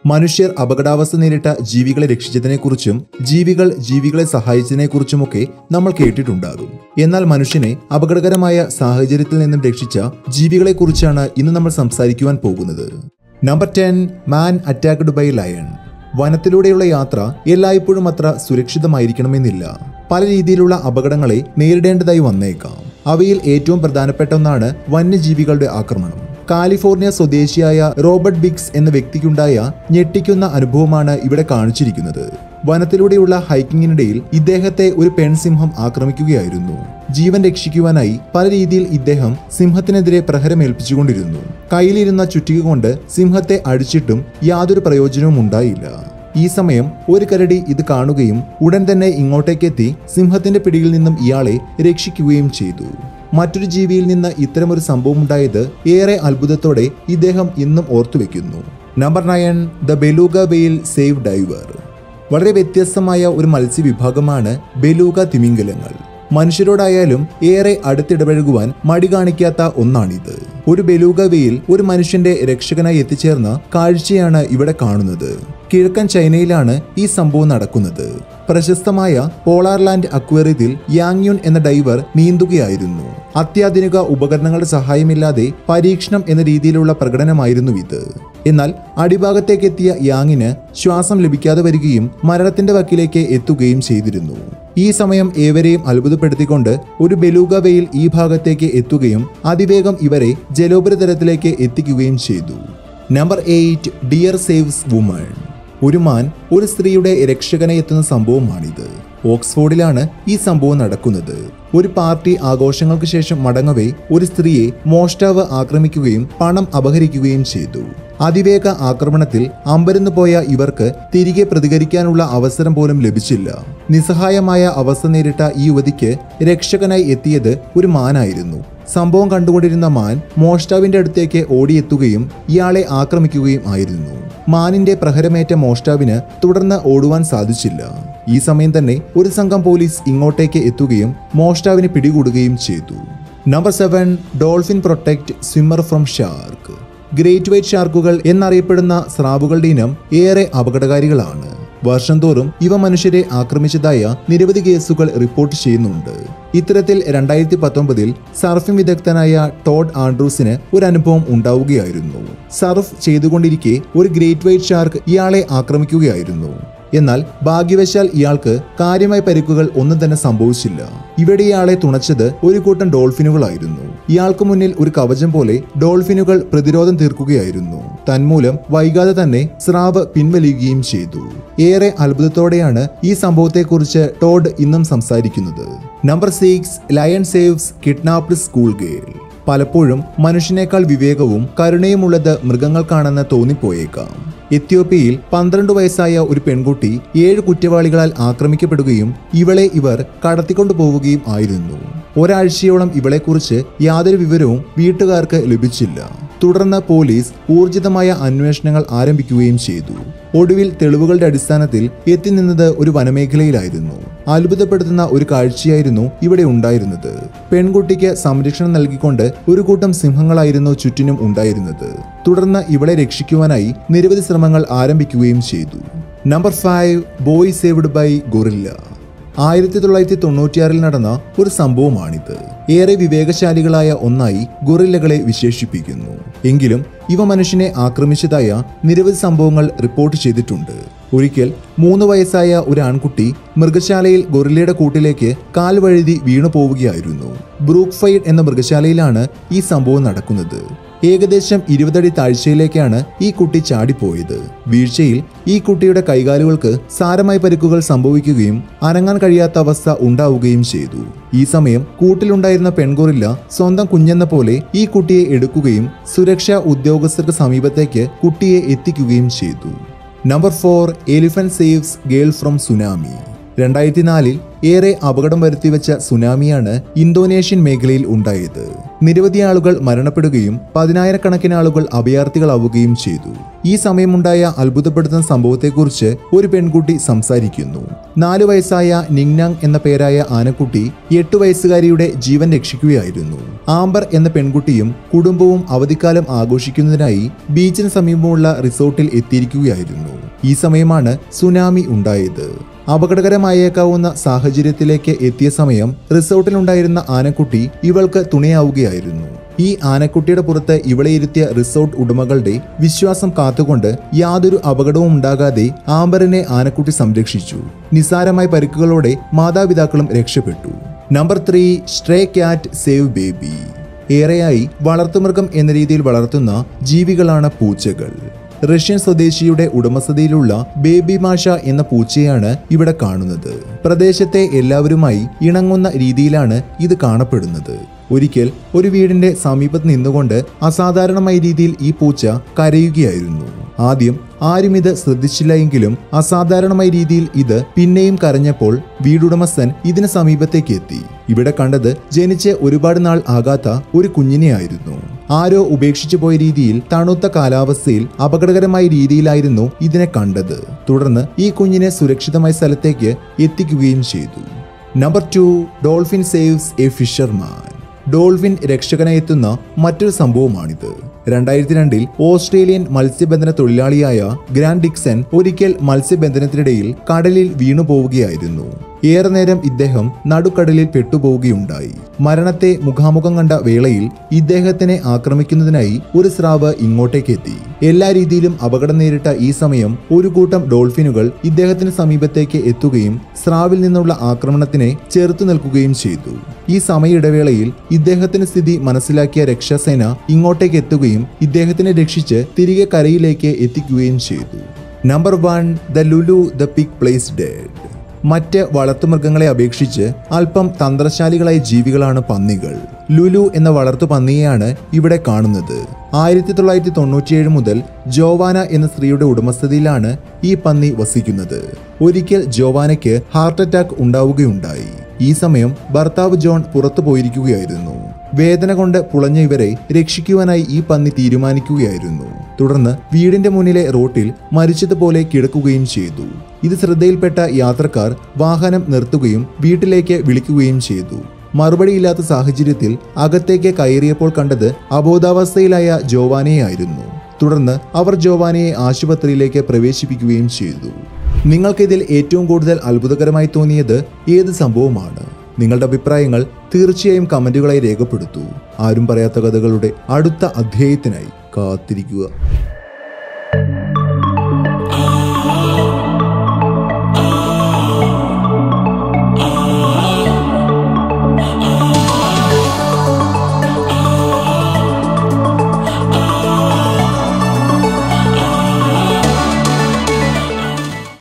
മനുഷ്യർ അപകടാവസ്ഥ നേരിട്ട ജീവികളെ രക്ഷിച്ചതിനെക്കുറിച്ചും ജീവികൾ ജീവികളെ സഹായിച്ചതിനെക്കുറിച്ചുമൊക്കെ നമ്മൾ കേട്ടിട്ടുണ്ടാകും എന്നാൽ മനുഷ്യനെ അപകടകരമായ സാഹചര്യത്തിൽ നിന്നും രക്ഷിച്ച ജീവികളെക്കുറിച്ചാണ് ഇന്ന് നമ്മൾ സംസാരിക്കുവാൻ പോകുന്നത് number ten man attacked by lion വനത്തിലൂടെയുള്ള യാത്ര എല്ലായ്പ്പോഴും അത്ര സുരക്ഷിതമായിരിക്കണമെന്നില്ല പല രീതിയിലുള്ള അപകടങ്ങളെ നേരിടേണ്ടതായി വന്നേക്കാം അവയിൽ ഏറ്റവും പ്രധാനപ്പെട്ട ഒന്നാണ് വന്യജീവികളുടെ ആക്രമണം കാലിഫോർണിയ സ്വദേശിയായ റോബർട്ട് ബിക്സ് എന്ന വ്യക്തിക്കുണ്ടായ ഞെട്ടിക്കുന്ന അനുഭവമാണ് ഇവിടെ കാണിച്ചിരിക്കുന്നത് വനത്തിലൂടെയുള്ള ഹൈക്കിങ്ങിനിടയിൽ ഇദ്ദേഹത്തെ ഒരു പെൺസിംഹം ആക്രമിക്കുകയായിരുന്നു ജീവൻ രക്ഷിക്കുവാനായി പല രീതിയിൽ ഇദ്ദേഹം സിംഹത്തിനെതിരെ പ്രഹരമേൽപ്പിച്ചുകൊണ്ടിരുന്നു കയ്യിലിരുന്ന ചുറ്റിക കൊണ്ട് സിംഹത്തെ അടിച്ചിട്ടും യാതൊരു പ്രയോജനവും ഉണ്ടായില്ല ഈ സമയം ഒരു കരടി ഇത് കാണുകയും ഉടൻ തന്നെ ഇങ്ങോട്ടേക്കെത്തി സിംഹത്തിന്റെ പിടിയിൽ നിന്നും ഇയാളെ രക്ഷിക്കുകയും ചെയ്തു മറ്റൊരു ജീവിയിൽ നിന്ന് ഇത്തരമൊരു സംഭവം ഉണ്ടായത് ഏറെ അത്ഭുതത്തോടെ ഇദ്ദേഹം ഇന്നും ഓർത്തുവെക്കുന്നു number nine the beluga whale save diver വളരെ വ്യത്യസ്തമായ ഒരു മത്സ്യവിഭാഗമാണ് ബെലൂഗ തിമിംഗലങ്ങൾ മനുഷ്യരോടായാലും ഏറെ അടുത്തിടപഴകുവാൻ മടി കാണിക്കാത്ത ഒന്നാണിത് ഒരു ബെലൂഗ വെയിൽ ഒരു മനുഷ്യന്റെ രക്ഷകനായി എത്തിച്ചേർന്ന കാഴ്ചയാണ് ഇവിടെ കാണുന്നത് കിഴക്കൻ ചൈനയിലാണ് ഈ സംഭവം നടക്കുന്നത് പ്രശസ്തമായ പോളാർലാൻഡ് അക്വേറിയത്തിൽ യാങ്യുൻ എന്ന ഡൈവർ നീന്തുകയായിരുന്നു അത്യാധുനിക ഉപകരണങ്ങളുടെ സഹായമില്ലാതെ പരീക്ഷണം എന്ന രീതിയിലുള്ള പ്രകടനമായിരുന്നു ഇത് എന്നാൽ അടിഭാഗത്തേക്കെത്തിയ യാങ്ങിന് ശ്വാസം ലഭിക്കാതെ വരികയും മരണത്തിന്റെ വക്കിലേക്ക് എത്തുകയും ചെയ്തിരുന്നു ഈ സമയം ഏവരെയും അത്ഭുതപ്പെടുത്തിക്കൊണ്ട് ഒരു ബെലൂഗ വെയിൽ ഈ ഭാഗത്തേക്ക് എത്തുകയും അതിവേഗം ഇവരെ ജലോപരിതലത്തിലേക്ക് എത്തിക്കുകയും ചെയ്തു number eight deer saves woman ഒരു മാൻ ഒരു സ്ത്രീയുടെ രക്ഷകനെ എത്തുന്ന സംഭവമാണിത് ഓക്സ്ഫോർഡിലാണ് ഈ സംഭവം നടക്കുന്നത് ഒരു പാർട്ടി ആഘോഷങ്ങൾക്ക് ശേഷം മടങ്ങവേ ഒരു സ്ത്രീയെ മോഷ്ടാവ് ആക്രമിക്കുകയും പണം അപഹരിക്കുകയും ചെയ്തു അതിവേഗ ആക്രമണത്തിൽ അമ്പരന്നു പോയ ഇവർക്ക് തിരികെ പ്രതികരിക്കാനുള്ള അവസരം പോലും ലഭിച്ചില്ല നിസ്സഹായമായ അവസ്ഥ നേരിട്ട ഈ യുവതിക്ക് രക്ഷകനായി എത്തിയത് ഒരു മാനായിരുന്നു സംഭവം കണ്ടുകൊണ്ടിരുന്ന മാൻ മോഷ്ടാവിന്റെ അടുത്തേക്ക് ഓടിയെത്തുകയും ഇയാളെ ആക്രമിക്കുകയും ആയിരുന്നു മാനിന്റെ പ്രഹരമേറ്റ മോഷ്ടാവിന് തുടർന്ന് ഓടുവാൻ സാധിച്ചില്ല ഈ സമയം തന്നെ ഒരു സംഘം പോലീസ് ഇങ്ങോട്ടേക്ക് എത്തുകയും മോഷ്ടാവിനെ പിടികൂടുകയും ചെയ്തു number seven dolphin protect swimmer from shark great white ഷാർക്കുകൾ എന്നറിയപ്പെടുന്ന സ്രാവുകളുടെ ഇനം ഏറെ അപകടകാരികളാണ് വർഷം തോറും ഇവ മനുഷ്യരെ ആക്രമിച്ചതായ നിരവധി കേസുകൾ റിപ്പോർട്ട് ചെയ്യുന്നുണ്ട് ഇത്തരത്തിൽ രണ്ടായിരത്തി പത്തൊമ്പതിൽ സർഫിംഗ് വിദഗ്ധനായ ടോഡ് ആൻഡ്രൂസിന് ഒരു അനുഭവം ഉണ്ടാവുകയായിരുന്നു സർഫ് ചെയ്തുകൊണ്ടിരിക്കെ ഒരു ഗ്രേറ്റ് വൈറ്റ് ഷാർക്ക് ഇയാളെ ആക്രമിക്കുകയായിരുന്നു എന്നാൽ ഭാഗ്യവശാൽ ഇയാൾക്ക് കാര്യമായ പരിക്കുകൾ ഒന്നും തന്നെ സംഭവിച്ചില്ല ഇവിടെ ഇയാളെ തുണച്ചത് ഒരു കൂട്ടം ഡോൾഫിനുകളായിരുന്നു ഇയാൾക്ക് മുന്നിൽ ഒരു കവചം പോലെ ഡോൾഫിനുകൾ പ്രതിരോധം തീർക്കുകയായിരുന്നു തന്മൂലം വൈകാതെ തന്നെ സ്രാവ് പിൻവലിയുകയും ചെയ്തു ഏറെ അത്ഭുതത്തോടെയാണ് ഈ സംഭവത്തെക്കുറിച്ച് ടോഡ് ഇന്നും സംസാരിക്കുന്നത് number six lion saves kidnapped school girl പലപ്പോഴും മനുഷ്യനേക്കാൾ വിവേകവും കരുണയുമുള്ളത് മൃഗങ്ങൾക്കാണെന്ന് തോന്നിപ്പോയേക്കാം എത്യോപ്യയിൽ പന്ത്രണ്ട് വയസ്സായ ഒരു പെൺകുട്ടി ഏഴ് കുറ്റവാളികളാൽ ആക്രമിക്കപ്പെടുകയും ഇവളെ ഇവർ കടത്തിക്കൊണ്ടു പോവുകയും ആയിരുന്നു ഒരാഴ്ചയോളം ഇവളെക്കുറിച്ച് യാതൊരു വിവരവും വീട്ടുകാർക്ക് ലഭിച്ചില്ല തുടർന്ന് പോലീസ് ഊർജിതമായ അന്വേഷണങ്ങൾ ആരംഭിക്കുകയും ചെയ്തു ഒടുവിൽ തെളിവുകളുടെ അടിസ്ഥാനത്തിൽ എത്തി നിന്നത് ഒരു വനമേഖലയിലായിരുന്നു അത്ഭുതപ്പെടുത്തുന്ന ഒരു കാഴ്ചയായിരുന്നു ഇവിടെ ഉണ്ടായിരുന്നത് പെൺകുട്ടിക്ക് സംരക്ഷണം നൽകിക്കൊണ്ട് ഒരു കൂട്ടം സിംഹങ്ങളായിരുന്നു ചുറ്റിനും ഉണ്ടായിരുന്നത് തുടർന്ന് ഇവളെ രക്ഷിക്കുവാനായി നിരവധി ശ്രമങ്ങൾ ആരംഭിക്കുകയും ചെയ്തു number five boy saved by gorilla ആയിരത്തി തൊള്ളായിരത്തി തൊണ്ണൂറ്റിയാറിൽ നടന്ന ഒരു സംഭവമാണിത് ഏറെ വിവേകശാലികളായ ഒന്നായി ഗൊറില്ലകളെ വിശേഷിപ്പിക്കുന്നു എങ്കിലും ഇവ മനുഷ്യനെ ആക്രമിച്ചതായ നിരവധി സംഭവങ്ങൾ റിപ്പോർട്ട് ചെയ്തിട്ടുണ്ട് ഒരിക്കൽ മൂന്ന് വയസ്സായ ഒരു ആൺകുട്ടി മൃഗശാലയിൽ ഗൊറില്ലയുടെ കൂട്ടിലേക്ക് കാൽ വഴുതി വീണു പോവുകയായിരുന്നു ബ്രൂക്ക് ഫൈഡ് എന്ന മൃഗശാലയിലാണ് ഈ സംഭവം നടക്കുന്നത് ഏകദേശം ഇരുപതടി താഴ്ചയിലേക്കാണ് ഈ കുട്ടി ചാടിപ്പോയത് വീഴ്ചയിൽ ഈ കുട്ടിയുടെ കൈകാലുകൾക്ക് സാരമായ പരിക്കുകൾ സംഭവിക്കുകയും അനങ്ങാൻ കഴിയാത്ത അവസ്ഥ ഉണ്ടാവുകയും ചെയ്തു ഈ സമയം കൂട്ടിലുണ്ടായിരുന്ന പെൺകൊറില്ല സ്വന്തം കുഞ്ഞെന്ന പോലെ ഈ കുട്ടിയെ എടുക്കുകയും സുരക്ഷാ ഉദ്യോഗസ്ഥർക്ക് സമീപത്തേക്ക് കുട്ടിയെ എത്തിക്കുകയും ചെയ്തു number four elephant saves girl from tsunami രണ്ടായിരത്തി നാലിൽ ഏറെ അപകടം വരുത്തിവെച്ച സുനാമിയാണ് ഇന്തോനേഷ്യൻ മേഖലയിൽ ഉണ്ടായത് നിരവധി ആളുകൾ മരണപ്പെടുകയും പതിനായിരക്കണക്കിന് ആളുകൾ അഭയാർത്ഥികളാവുകയും ചെയ്തു ഈ സമയമുണ്ടായ അത്ഭുതപ്പെടുത്തുന്ന സംഭവത്തെക്കുറിച്ച് ഒരു പെൺകുട്ടി സംസാരിക്കുന്നു നാലു വയസ്സായ നിങ്നാങ് എന്ന പേരായ ആനക്കുട്ടി എട്ട് വയസ്സുകാരിയുടെ ജീവൻ രക്ഷിക്കുകയായിരുന്നു ആംബർ എന്ന പെൺകുട്ടിയും കുടുംബവും അവധിക്കാലം ആഘോഷിക്കുന്നതിനായി ബീച്ചിന് സമീപമുള്ള റിസോർട്ടിൽ എത്തിയിരിക്കുകയായിരുന്നു ഈ സമയമാണ് സുനാമി ഉണ്ടായത് അപകടകരമായേക്കാവുന്ന സാഹചര്യത്തിലേക്ക് എത്തിയ സമയം റിസോർട്ടിലുണ്ടായിരുന്ന ആനക്കുട്ടി ഇവൾക്ക് തുണയാവുകയായിരുന്നു ഈ ആനക്കുട്ടിയുടെ പുറത്ത് ഇവളെ ഇരുത്തിയ റിസോർട്ട് ഉടമകളുടെ വിശ്വാസം കാത്തുകൊണ്ട് യാതൊരു അപകടവും ഉണ്ടാകാതെ ആംബറിനെ ആനക്കുട്ടി സംരക്ഷിച്ചു നിസാരമായ പരിക്കുകളോടെ മാതാപിതാക്കളും രക്ഷപ്പെട്ടു number three stray cat save baby ഏറെയായി വളർത്തുമൃഗം എന്ന രീതിയിൽ വളർത്തുന്ന ജീവികളാണ് പൂച്ചകൾ റഷ്യൻ സ്വദേശിയുടെ ഉടമസ്ഥതയിലുള്ള ബേബി മാഷ എന്ന പൂച്ചയാണ് ഇവിടെ കാണുന്നത് പ്രദേശത്തെ എല്ലാവരുമായി ഇണങ്ങുന്ന രീതിയിലാണ് ഇത് കാണപ്പെടുന്നത് ഒരിക്കൽ ഒരു വീടിന്റെ സമീപത്ത് നിന്നുകൊണ്ട് അസാധാരണമായ രീതിയിൽ ഈ പൂച്ച കരയുകയായിരുന്നു ആദ്യം ആരും ഇത് ശ്രദ്ധിച്ചില്ല എങ്കിലും അസാധാരണമായ രീതിയിൽ ഇത് പിന്നെയും കരഞ്ഞപ്പോൾ വീടുടമസ്ഥൻ ഇതിന് സമീപത്തേക്ക് എത്തി ഇവിടെ കണ്ടത് ജനിച്ച് ഒരുപാട് നാൾ ആകാത്ത ഒരു കുഞ്ഞിനെയായിരുന്നു ആരോ ഉപേക്ഷിച്ചു പോയ രീതിയിൽ തണുത്ത കാലാവസ്ഥയിൽ അപകടകരമായ രീതിയിലായിരുന്നു ഇതിനെ കണ്ടത് തുടർന്ന് ഈ കുഞ്ഞിനെ സുരക്ഷിതമായ സ്ഥലത്തേക്ക് എത്തിക്കുകയും ചെയ്തു number two dolphin saves a fisherman dolphin രക്ഷകനായി എത്തുന്ന മറ്റൊരു സംഭവമാണിത് രണ്ടായിരത്തി രണ്ടിൽ ഓസ്ട്രേലിയൻ മത്സ്യബന്ധന തൊഴിലാളിയായ ഗ്രാൻഡ് ഡിക്സൺ ഒരിക്കൽ മത്സ്യബന്ധനത്തിനിടയിൽ കടലിൽ വീണു പോവുകയായിരുന്നു ഏറെ നേരം ഇദ്ദേഹം നടുക്കടലിൽ പെട്ടുപോവുകയുണ്ടായി മരണത്തെ മുഖാമുഖം കണ്ട വേളയിൽ ഇദ്ദേഹത്തിനെ ആക്രമിക്കുന്നതിനായി ഒരു സ്രാവ് ഇങ്ങോട്ടേക്ക് എത്തി എല്ലാ രീതിയിലും അപകടം നേരിട്ട ഈ സമയം ഒരു കൂട്ടം ഡോൾഫിനുകൾ ഇദ്ദേഹത്തിന് സമീപത്തേക്ക് എത്തുകയും സ്രാവിൽ നിന്നുള്ള ആക്രമണത്തിനെ ചെറുത്തു നിൽക്കുകയും ചെയ്തു ഈ സമയ ഇടവേളയിൽ ഇദ്ദേഹത്തിന്റെ സ്ഥിതി മനസ്സിലാക്കിയ രക്ഷാസേന ഇങ്ങോട്ടേക്ക് എത്തുകയും ഇദ്ദേഹത്തിനെ രക്ഷിച്ച് തിരികെ കരയിലേക്ക് എത്തിക്കുകയും ചെയ്തു number one the Lulu the pig plays dead മറ്റ് വളർത്തുമൃഗങ്ങളെ അപേക്ഷിച്ച് അല്പം തന്ത്രശാലികളായ ജീവികളാണ് പന്നികൾ ലുലു എന്ന വളർത്തു പന്നിയെയാണ് ഇവിടെ കാണുന്നത് ആയിരത്തി തൊള്ളായിരത്തി തൊണ്ണൂറ്റിയേഴ് മുതൽ ജോവാന എന്ന സ്ത്രീയുടെ ഉടമസ്ഥതയിലാണ് ഈ പന്നി വസിക്കുന്നത് ഒരിക്കൽ ജോവാനയ്ക്ക് ഹാർട്ട് അറ്റാക്ക് ഉണ്ടാവുകയുണ്ടായി ഈ സമയം ഭർത്താവ് ജോൺ പുറത്തു പോയിരിക്കുകയായിരുന്നു വേദന കൊണ്ട് പുളഞ്ഞ ഇവരെ രക്ഷിക്കുവാനായി ഈ പന്നി തീരുമാനിക്കുകയായിരുന്നു തുടർന്ന് വീടിന്റെ മുന്നിലെ റോട്ടിൽ മരിച്ചതുപോലെ കിടക്കുകയും ചെയ്തു ഇത് ശ്രദ്ധയിൽപ്പെട്ട യാത്രക്കാർ വാഹനം നിർത്തുകയും വീട്ടിലേക്ക് വിളിക്കുകയും ചെയ്തു മറുപടിയില്ലാത്ത സാഹചര്യത്തിൽ അകത്തേക്ക് കയറിയപ്പോൾ കണ്ടത് അബോധാവസ്ഥയിലായ ജോവാനയായിരുന്നു തുടർന്ന് അവർ ജോവാനയെ ആശുപത്രിയിലേക്ക് പ്രവേശിപ്പിക്കുകയും ചെയ്തു നിങ്ങൾക്കിതിൽ ഏറ്റവും കൂടുതൽ അത്ഭുതകരമായി തോന്നിയത് ഏത് സംഭവമാണ് നിങ്ങളുടെ അഭിപ്രായങ്ങൾ തീർച്ചയായും കമന്റുകളായി രേഖപ്പെടുത്തൂ ആരും പറയാത്ത കഥകളുടെ അടുത്ത അധ്യായത്തിനായി കാത്തിരിക്കുക